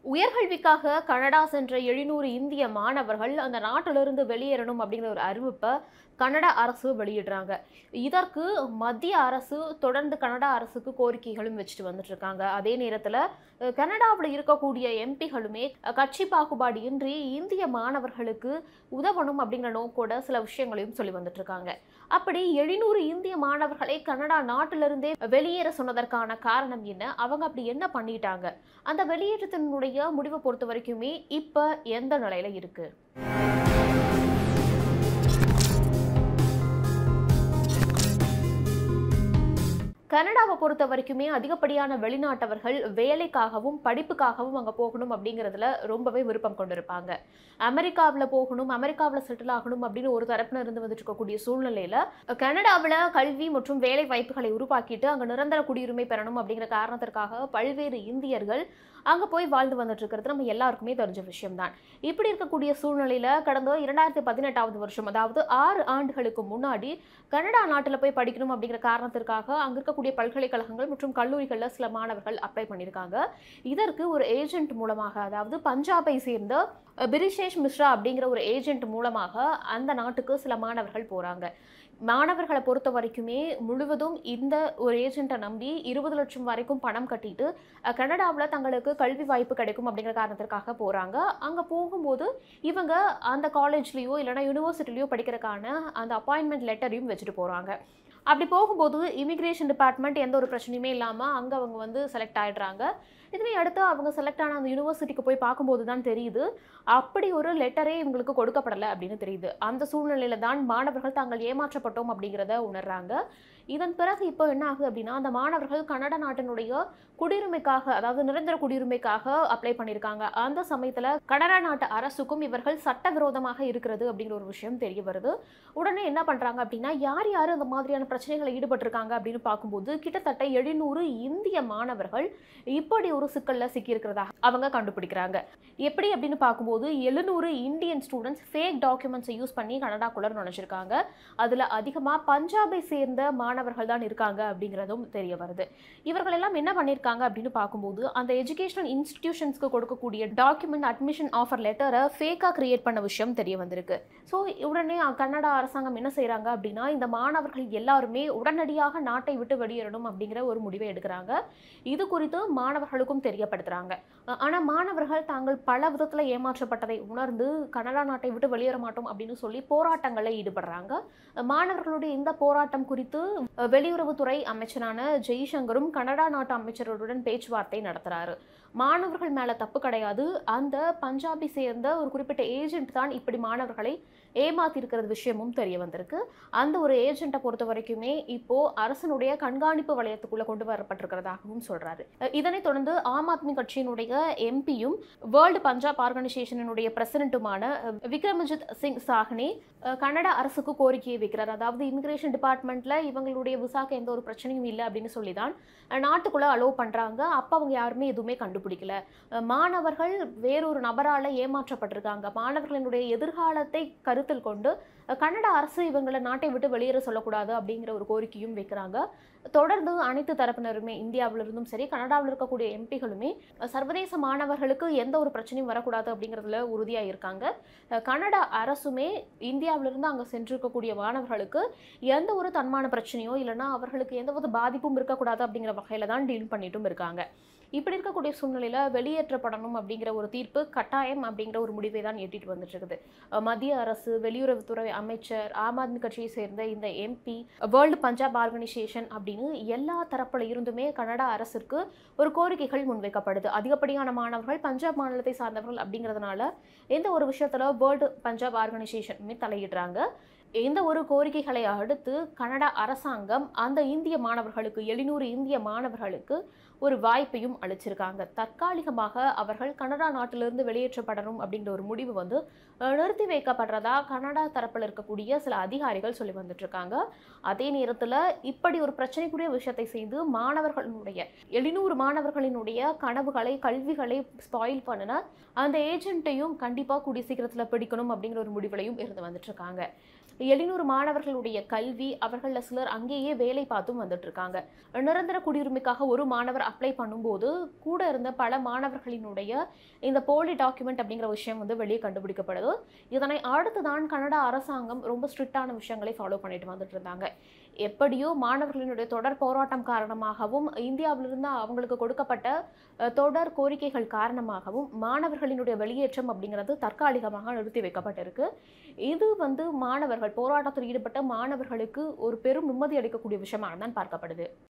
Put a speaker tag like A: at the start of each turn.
A: உயர்கல்விக்காக Canada சென்ற எழுநூறு இந்திய மாணவர்கள் அந்த நாட்டிலிருந்து வெளியேறணும் அப்படிங்கிற ஒரு அறிவிப்பை கனடா அரசு வெளியிடுறாங்க இதற்கு மத்திய அரசு தொடர்ந்து கனடா அரசுக்கு கோரிக்கைகளும் வச்சுட்டு வந்துட்டு இருக்காங்க அதே நேரத்தில் கனடாவில் இருக்கக்கூடிய எம்பிகளுமே அஹ், கட்சி பாகுபாடு இன்றி இந்திய மாணவர்களுக்கு உதவணும் அப்படிங்கிற நோக்கோட சில விஷயங்களையும் சொல்லி வந்துட்டு இருக்காங்க அப்படி எழுநூறு இந்திய மாணவர்களை கனடா நாட்டிலிருந்தே வெளியேற சொன்னதற்கான காரணம் என்ன அவங்க அப்படி என்ன பண்ணிட்டாங்க அந்த வெளியேற்றத்தினுடைய முடிவை பொறுத்த வரைக்குமே இப்போ எந்த நிலையில இருக்கு கனடாவை பொறுத்த வரைக்குமே அதிகப்படியான வெளிநாட்டவர்கள் வேலைக்காகவும் படிப்புக்காகவும் அங்கே போகணும் அப்படிங்கிறதுல ரொம்பவே விருப்பம் கொண்டிருப்பாங்க அமெரிக்காவில் போகணும் அமெரிக்காவில் செட்டில் ஆகணும் அப்படின்னு ஒரு தரப்புல இருந்து வந்துட்டு இருக்கக்கூடிய சூழ்நிலையில கனடாவில் கல்வி மற்றும் வேலை வாய்ப்புகளை உருவாக்கிட்டு அங்கே நிரந்தர குடியுரிமை பெறணும் அப்படிங்கிற காரணத்திற்காக பல்வேறு இந்தியர்கள் அங்கே போய் வாழ்ந்து வந்துட்டு இருக்கிறது நம்ம எல்லாருக்குமே தெரிஞ்ச விஷயம்தான் இப்படி இருக்கக்கூடிய சூழ்நிலையில கடந்த இரண்டாயிரத்தி பதினெட்டாவது வருஷம் அதாவது ஆறு ஆண்டுகளுக்கு முன்னாடி கனடா நாட்டில் போய் படிக்கணும் அப்படிங்கிற காரணத்திற்காக அங்கே இருக்கக்கூடிய பல்கலைக்கழகங்கள் மற்றும் கல்லூரிகளில் சில மாணவர்கள் அப்ளை பண்ணியிருக்காங்க இதற்கு ஒரு ஏஜென்ட் மூலமாக அதாவது பஞ்சாபை சேர்ந்த அஹ், பிரிஷேஷ் மிஸ்ரா அப்படிங்கிற ஒரு ஏஜென்ட் மூலமாக அந்த நாட்டுக்கு சில மாணவர்கள் போகிறாங்க மாணவர்களை பொறுத்த வரைக்குமே முழுவதும் இந்த ஒரு ஏஜென்ட்டை நம்பி இருபது லட்சம் வரைக்கும் பணம் கட்டிட்டு கனடாவில் தங்களுக்கு கல்வி வாய்ப்பு கிடைக்கும் அப்படிங்கிற காரணத்திற்காக போகிறாங்க அங்கே போகும்போது இவங்க அந்த காலேஜ்லேயோ இல்லைனா யூனிவர்சிட்டிலையோ படிக்கிறதுக்கான அந்த அப்பாயின்மெண்ட் லெட்டரையும் வச்சுட்டு போகிறாங்க அப்படி போகும்போது இமிக்ரேஷன் டிபார்ட்மெண்ட் எந்த ஒரு பிரச்சனையுமே இல்லாமல் அங்கே அவங்க வந்து செலக்ட் ஆகிடுறாங்க இதனை அடுத்து அவங்க செலக்ட் ஆன அந்த யூனிவர்சிட்டிக்கு போய் பார்க்கும்போது தான் தெரியுது அப்படி ஒரு லெட்டரே இவங்களுக்கு கொடுக்கப்படலை அப்படின்னு தெரியுது அந்த சூழ்நிலையில தான் மாணவர்கள் தாங்கள் ஏமாற்றப்பட்டோம் அப்படிங்கிறத உணர்றாங்க இதன் பிறகு இப்போ என்ன ஆகுது அப்படின்னா அந்த மாணவர்கள் கனடா நாட்டினுடைய குடியுரிமைக்காக அதாவது நிரந்தர குடியுரிமைக்காக அப்ளை பண்ணியிருக்காங்க அந்த சமயத்தில் கனடா நாட்டு அரசுக்கும் இவர்கள் சட்டவிரோதமாக இருக்கிறது அப்படிங்கிற ஒரு விஷயம் தெரிய வருது உடனே என்ன பண்ணுறாங்க அப்படின்னா யார் யார் அந்த மாதிரியான பிரச்சனைகளை ஈடுபட்டிருக்காங்க அப்படின்னு பார்க்கும்போது கிட்டத்தட்ட எழுநூறு இந்திய மாணவர்கள் இப்படி ஒரு சிக்கலில் சிக்கியிருக்கிறதாக அவங்க கண்டுபிடிக்கிறாங்க எப்படி அப்படின்னு பார்க்கும்போது எழுநூறு இந்தியன் ஸ்டூடெண்ட்ஸ் ஃபேக் டாக்குமெண்ட்ஸை யூஸ் பண்ணி கனடாக்குள்ள நுழைச்சிருக்காங்க அதில் அதிகமாக பஞ்சாபை சேர்ந்த மாணவர்கள் தான் இருக்காங்க அப்படிங்கிறதும் தெரிய வருது இவர்கள் எல்லாம் என்ன பண்ணியிருக்காங்க அப்படின்னு பார்க்கும்போது அந்த எஜுகேஷனல் இன்ஸ்டிடியூஷன்ஸ்க்கு கொடுக்கக்கூடிய டாக்குமெண்ட் அட்மிஷன் ஆஃபர் லெட்டரை ஃபேக்காக கிரியேட் பண்ண விஷயம் தெரிய வந்திருக்கு ஸோ உடனே கன்னடா அரசாங்கம் என்ன செய்கிறாங்க அப்படின்னா இந்த மாணவர்கள் எல்லாருமே உடனடியாக நாட்டை விட்டு வெளியேறணும் அப்படிங்கிற ஒரு முடிவை எடுக்கிறாங்க இது குறித்து மாணவர்களுக்கும் தெரியப்படுத்துகிறாங்க ஆனால் மாணவர்கள் தாங்கள் பல விதத்தில் ஏமாற்றப்பட்டதை உணர்ந்து கனடா நாட்டை விட்டு வெளியேற மாட்டோம் அப்படின்னு சொல்லி போராட்டங்களில் ஈடுபடுறாங்க மாணவர்களுடைய இந்த போராட்டம் குறித்து அஹ், வெளியுறவுத்துறை அமைச்சரான ஜெய்சங்கரும் கனடா நாட்டு அமைச்சருடன் பேச்சுவார்த்தை நடத்துறாரு மாணவர்கள் மேல தப்பு கிடையாது அந்த பஞ்சாபி சேர்ந்த ஒரு குறிப்பிட்ட ஏஜென்ட் தான் இப்படி மாணவர்களை ஏமாத்தி இருக்கிறது விஷயமும் தெரிய வந்திருக்கு அந்த ஒரு ஏஜென்ட்டை பொறுத்த வரைக்குமே இப்போ அரசனுடைய கண்காணிப்பு வளையத்துக்குள்ள கொண்டு வரப்பட்டிருக்கிறதாகவும் சொல்றாரு அஹ், இதனைத் தொடர்ந்து ஆம் ஆத்மி கட்சியினுடைய எம்பியும் வேர்ல்டு பஞ்சாப் ஆர்கனைசேஷனுடைய பிரசிடென்ட்டுமான விக்ரமஜித் சிங் சாஹ்னே அஹ், கனடா அரசுக்கு கோரிக்கையை வைக்கிறார் அதாவது இமிகிரேஷன் டிபார்ட்மெண்ட்ல இவங்களுடைய விசாக்கு எந்த ஒரு பிரச்சனையும் இல்லை அப்படின்னு சொல்லி தான் அஹ், நாட்டுக்குள்ள அலோவ் பண்றாங்க அப்போ அவங்க யாருமே எதுவுமே கண்டுபிடிக்கல அஹ், மாணவர்கள் வேறொரு நபரால ஏமாற்றப்பட்டிருக்காங்க மாணவர்களினுடைய எதிர்காலத்தை கருத்தில் கொண்டு அஹ், கனடா அரசு இவங்களை நாட்டை விட்டு வெளியேற சொல்லக்கூடாது அப்படிங்கிற ஒரு கோரிக்கையும் வைக்கிறாங்க தொடர்ந்து அனைத்து தரப்பினருமே இந்தியாவிலிருந்தும் சரி கனடாவில் இருக்கக்கூடிய எம்பிகளுமே அஹ், சர்வதேச மாணவர்களுக்கு எந்த ஒரு பிரச்சனையும் வரக்கூடாது அப்படிங்கிறதுல உறுதியாக இருக்காங்க அஹ், கனடா அரசுமே இந்தியாவிலிருந்து அங்கே சென்றிருக்கக்கூடிய மாணவர்களுக்கு எந்த ஒரு தன்மான பிரச்சனையோ இல்லைன்னா அவர்களுக்கு எந்த ஒரு பாதிப்பும் இருக்கக்கூடாது அப்படிங்கிற வகையில் தான் டீல் பண்ணிட்டும் இருக்காங்க இப்படி இருக்கக்கூடிய சூழ்நிலையில் வெளியேற்றப்படணும் அப்படிங்கிற ஒரு தீர்ப்பு கட்டாயம் அப்படிங்கிற ஒரு முடிவை தான் எட்டிட்டு வந்துட்டு இருக்குது அஹ் மத்திய அரசு வெளியுறவுத்துறை அமைச்சர் ஆம் ஆத்மி கட்சியை சேர்ந்த இந்த எம்பி வேர்ல்டு பஞ்சாப் ஆர்கனைசேஷன் அப்படின்னு எல்லா தரப்புல இருந்துமே கனடா அரசிற்கு ஒரு கோரிக்கைகள் முன்வைக்கப்படுது அதிகப்படியான மாணவர்கள் பஞ்சாப் மாநிலத்தை சார்ந்தவர்கள் அப்படிங்கிறதுனால எந்த ஒரு விஷயத்துல வேர்ல்டு பஞ்சாப் ஆர்கனைசேஷனுமே தலையிடுறாங்க இந்த ஒரு கோரிக்கைகளை அடுத்து கனடா அரசாங்கம் அந்த இந்திய மாணவர்களுக்கு எழுநூறு இந்திய மாணவர்களுக்கு ஒரு வாய்ப்பையும் அளிச்சிருக்காங்க தற்காலிகமாக அவர்கள் கனடா நாட்டிலிருந்து வெளியேற்றப்படணும் அப்படிங்கிற ஒரு முடிவு வந்து அஹ், நிறுத்தி வைக்கப்படுறதா கனடா தரப்பில் இருக்கக்கூடிய சில அதிகாரிகள் சொல்லி வந்துட்டு இருக்காங்க அதே நேரத்தில் இப்படி ஒரு பிரச்சனைக்குரிய விஷயத்தை செய்து மாணவர்களுடைய எழுநூறு மாணவர்களினுடைய கனவுகளை கல்விகளை ஸ்பாயில் பண்ணின அந்த ஏஜென்ட்டையும் கண்டிப்பாக கூடிய சீக்கிரத்தில் பிடிக்கணும் அப்படிங்கிற ஒரு முடிவுலையும் இருந்து வந்துட்டு இருக்காங்க எழுநூறு மாணவர்களுடைய கல்வி அவர்களில் சிலர் அங்கேயே வேலை பார்த்தும் வந்துட்டு இருக்காங்க நிரந்தர குடியுரிமைக்காக ஒரு மாணவர் அப்ளை பண்ணும்போது கூட இருந்த பல மாணவர்களினுடைய இந்த போலி டாக்குமெண்ட் அப்படிங்கிற விஷயம் வந்து வெளியே கண்டுபிடிக்கப்படுது இதனை அடுத்துதான் கனடா அரசாங்கம் ரொம்ப ஸ்ட்ரிக்டான விஷயங்களை ஃபாலோ பண்ணிட்டு வந்துட்டு இருந்தாங்க எப்படியோ மாணவர்களினுடைய தொடர் போராட்டம் காரணமாகவும் இந்தியாவிலிருந்து அவங்களுக்கு கொடுக்கப்பட்ட அஹ், தொடர் கோரிக்கைகள் காரணமாகவும் மாணவர்களினுடைய வெளியேற்றம் அப்படிங்கிறது தற்காலிகமாக நிறுத்தி வைக்கப்பட்டிருக்கு இது வந்து மாணவர்கள் போராட்டத்தில் ஈடுபட்ட மாணவர்களுக்கு ஒரு பெரும் நிம்மதி அளிக்கக்கூடிய விஷயமாக தான் பார்க்கப்படுது